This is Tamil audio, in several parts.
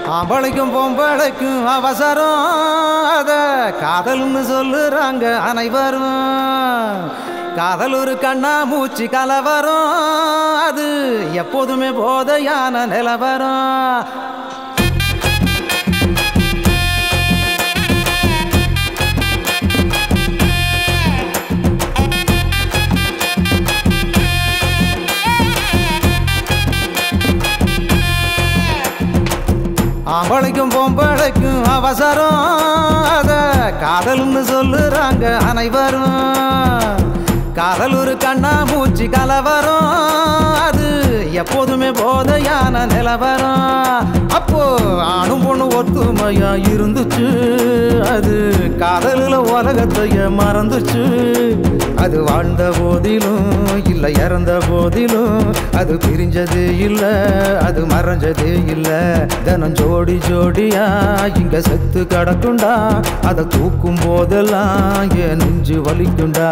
ஆம்பளைக்கும் பொம்பளைக்கும் அவசரம் அத காதல்னு சொல்லுறாங்க அனைவரும் காதல் ஒரு கண்ணா மூச்சு கலவரம் அது எப்போதுமே போதையான நிலவரம் ஆம்பளைக்கும் பொம்பளைக்கும் அவசரம் அத காதல்னு சொல்லுறாங்க அனைவரும் காதல் ஒரு கண்ணா மூச்சு கலவரம் அது எப்போதுமே போதையான நிலவரம் அப்போ ஆணும் பொண்ணு ஒத்துமையா இருந்துச்சு அது காதலில் உலகத்தைய மறந்துச்சு அது வாழ்ந்த போதிலும் இல்லை இறந்த போதிலும் அது பிரிஞ்சது இல்லை அது மறைஞ்சது இல்லை தினம் ஜோடி ஜோடியா இங்க செத்து கிடக்குண்டா அதை தூக்கும் போதெல்லாம் என் நெஞ்சு வலிக்குண்டா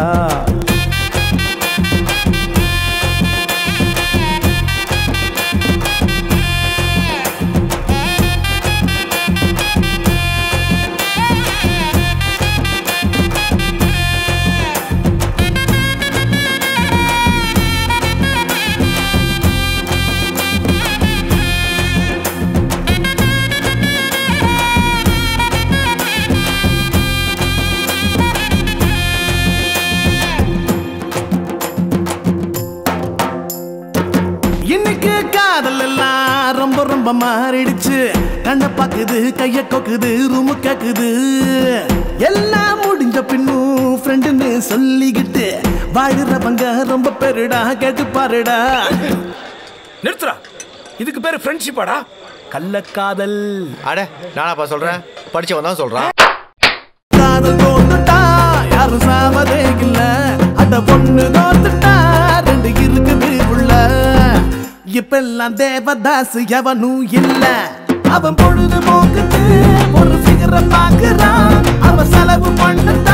இன்னைக்கு காதல் எல்லாம் ரொம்ப ரொம்ப மாறிடுச்சு கண்ணை பாக்குது கைய கொக்குது ரூமு கேக்குது எல்லாம் முடிஞ்ச பின்னும் ஃப்ரெண்டுன்னு சொல்லிக்கிட்டு வாழுறவங்க ரொம்ப பெருடா கேட்டு பாருடா நிறுத்துறா இதுக்கு பேரு ஃப்ரெண்ட்ஷிப்பாடா கள்ளக்காதல் அட நானாப்பா சொல்றேன் படிச்சவன் தான் சொல்றான் காதல் தோத்துட்டா யாரும் சாவதே இல்ல அட பொண்ணு தோத்துட்டா ரெண்டு இருக்குது உள்ள இப்பெல்லாம் தேவதாஸ் எவனும் இல்ல அவன் பொழுது போக்குது ஒரு ஃபிகரை பாக்குறான் அவன் செலவு பண்ண